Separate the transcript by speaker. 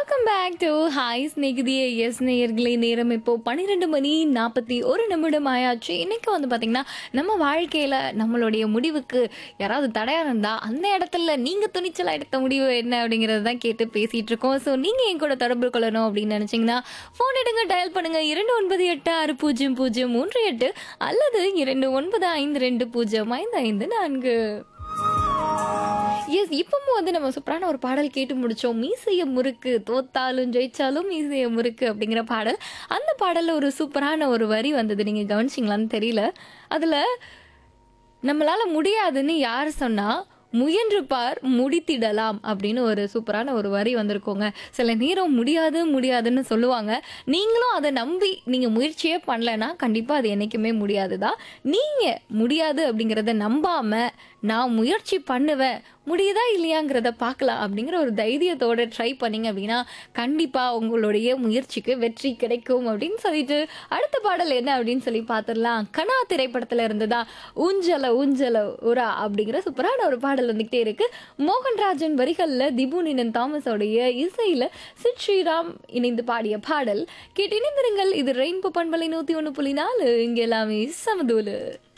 Speaker 1: welcome back to hi ஸ்நேகிதியே yes நேயர்களே நேரம் இப்போ பன்னிரெண்டு மணி நாற்பத்தி ஒரு நிமிடம் ஆயாச்சு இன்னைக்கு வந்து பார்த்தீங்கன்னா நம்ம வாழ்க்கையில் நம்மளுடைய முடிவுக்கு யாராவது தடையாக இருந்தால் அந்த இடத்துல நீங்கள் துணிச்சலாக எடுத்த முடிவு என்ன அப்படிங்கிறத தான் கேட்டு பேசிகிட்டு இருக்கோம் ஸோ நீங்கள் என் கூட தொடர்பு கொள்ளணும் அப்படின்னு நினச்சிங்கன்னா ஃபோன் எடுங்க டயல் பண்ணுங்கள் இரண்டு ஒன்பது எட்டு ஆறு பூஜ்ஜியம் பூஜ்ஜியம் மூன்று எட்டு அல்லது இரண்டு ஒன்பது ஐந்து ரெண்டு பூஜ்ஜியம் ஐந்து ஐந்து நான்கு எஸ் இப்பவும் வந்து நம்ம சூப்பரான ஒரு பாடல் கேட்டு முடிச்சோம் மீசைய முறுக்கு தோத்தாலும் ஜெயிச்சாலும் மீசைய முறுக்கு அப்படிங்கிற பாடல் அந்த பாடல்ல ஒரு சூப்பரான ஒரு வரி வந்தது நீங்க கவனிச்சிங்களான்னு தெரியல அதுல நம்மளால முடியாதுன்னு யார் சொன்னா முயன்று பார் முடித்திடலாம் அப்படின்னு ஒரு சூப்பரான ஒரு வரி வந்திருக்கோங்க சில நேரம் முடியாது முடியாதுன்னு சொல்லுவாங்க நீங்களும் அதை நம்பி நீங்க முயற்சியே பண்ணலைன்னா கண்டிப்பா அது என்னைக்குமே முடியாதுதான் நீங்க முடியாது அப்படிங்கிறத நம்பாம நான் முயற்சி பண்ணுவேன் முடியுதா இல்லையாங்கிறத பார்க்கலாம் அப்படிங்கிற ஒரு தைரியத்தோட ட்ரை பண்ணீங்க அப்படின்னா கண்டிப்பா உங்களுடைய முயற்சிக்கு வெற்றி கிடைக்கும் அப்படின்னு சொல்லிட்டு அடுத்த பாடல் என்ன அப்படின்னு சொல்லி பார்த்துடலாம் கனா திரைப்படத்துல இருந்துதான் ஊஞ்சல ஊஞ்சல உரா அப்படிங்கிற சூப்பரான ஒரு பாடல் வந்துகிட்டே இருக்கு மோகன்ராஜன் வரிகள்ல திபுனினன் தாமஸோடைய இசையில சித் ஸ்ரீராம் இணைந்து பாடிய பாடல் கேட்டு இணைந்திருங்கள் இது ரெயின்போ பண்பலை நூத்தி ஒன்று புள்ளி நாலு இங்க எல்லாமே சமதூலு